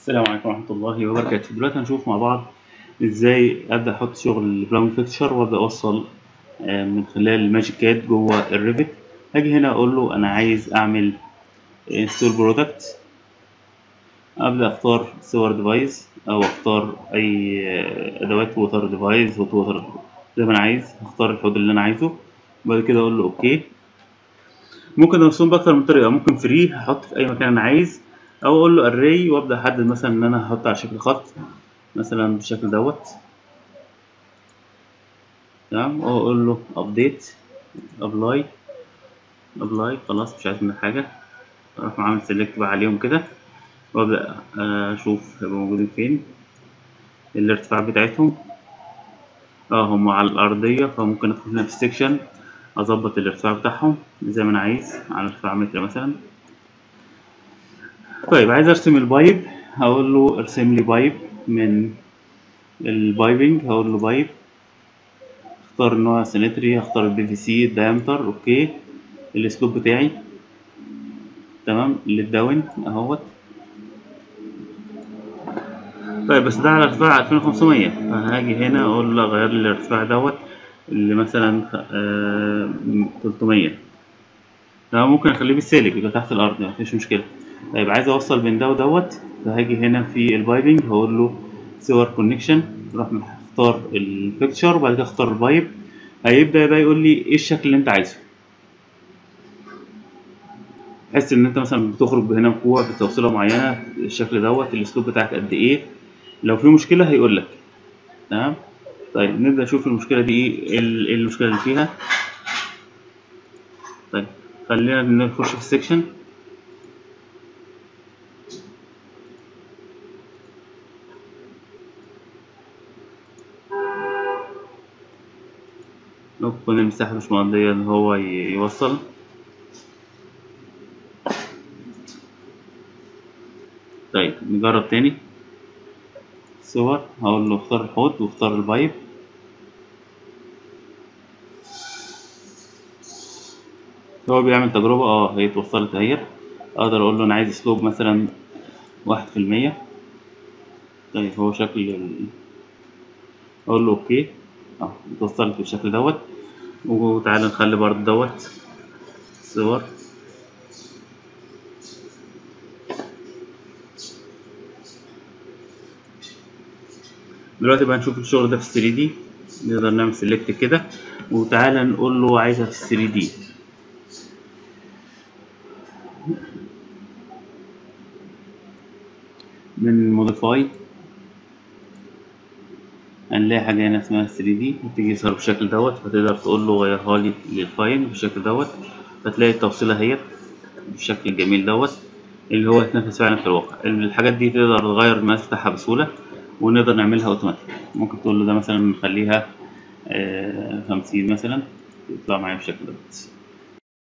السلام عليكم ورحمة الله وبركاته دلوقتي هنشوف مع بعض ازاي ابدا احط شغل البلاون فيكتشر وابدا اوصل آه، من خلال الماجيكات جوه الريفت هاجي هنا اقول له انا عايز اعمل انستول برودكت ابدا اختار صور ديفايس او اختار اي آه، ادوات ووتر ديفايس هوت ووتر زي ما انا عايز هختار الحوض اللي انا عايزه وبعد كده اقول له اوكي ممكن ارسم باكتر من طريقه ممكن فري هحط في اي مكان انا عايز او اقول له array وابدا احدد مثلا ان انا هحط على شكل خط مثلا بالشكل دوت تمام او اقول له update apply apply خلاص مش عايز منك حاجه اروح عامل سيلكت بقى عليهم كده وابدا اشوف هيبقوا موجودين فين الارتفاع بتاعتهم اه هم على الارضيه فممكن ادخل هنا في السكشن اظبط الارتفاع بتاعهم زي ما انا عايز على ارتفاع متر مثلا طيب عايز ارسم البايب هقول له ارسم لي بايب من البايبنج هقول له بايب اختار نوع سينتري هختار البي في سي الدايمتر اوكي الاسلوب بتاعي تمام للداون اهوت طيب بس ده على ارتفاع 2500 فهاجي هنا اقول له غير لي الارتفاع دوت اللي مثلا آه 300 تمام ممكن اخليه بالسالب يبقى تحت الارض مفيش مشكله طيب عايز اوصل بين ده ودوت فهاجي هنا في البايبنج هقول له صور كونكشن اروح اختار البيكتشر وبعد كده اختار البايب هيبدا بقى يقول لي ايه الشكل اللي انت عايزه تحس ان انت مثلا بتخرج هنا بكوع بتوصيله معينه الشكل دوت الاسلوب بتاعك قد ايه لو في مشكله هيقول لك تمام طيب نبدا نشوف المشكله دي ايه ايه المشكله اللي فيها طيب خلينا نخش في السكشن لو تكون المساحة مش مقضية إن هو يوصل طيب نجرب تاني صور هقول له اختار الحوض واختار البايب هو بيعمل تجربة اه هي اتوصلت اهيت اقدر اقول له انا عايز اسلوب مثلا واحد في المية طيب هو شكل ال... اقول له اوكي اه اتوصلت بالشكل دوت وتعالى نخلي برضه دوت صور دلوقتي بقى نشوف الشغل ده في 3 دي نقدر نعمل سيلكت كده وتعالى نقول له عايزها في 3 دي من موديفاي هنلاقي حاجة هنا اسمها 3 دي تيجي يظهر بالشكل دوت فتقدر تقول له غيرها لي للفايل بالشكل دوت فتلاقي التوصيلة اهيت بالشكل الجميل دوت اللي هو يتنفذ فعلا في الواقع الحاجات دي تقدر تغير المقاس بتاعها بسهولة ونقدر نعملها اوتوماتيك ممكن تقول له ده مثلا نخليها خمسين مثلا يطلع معايا بالشكل دوت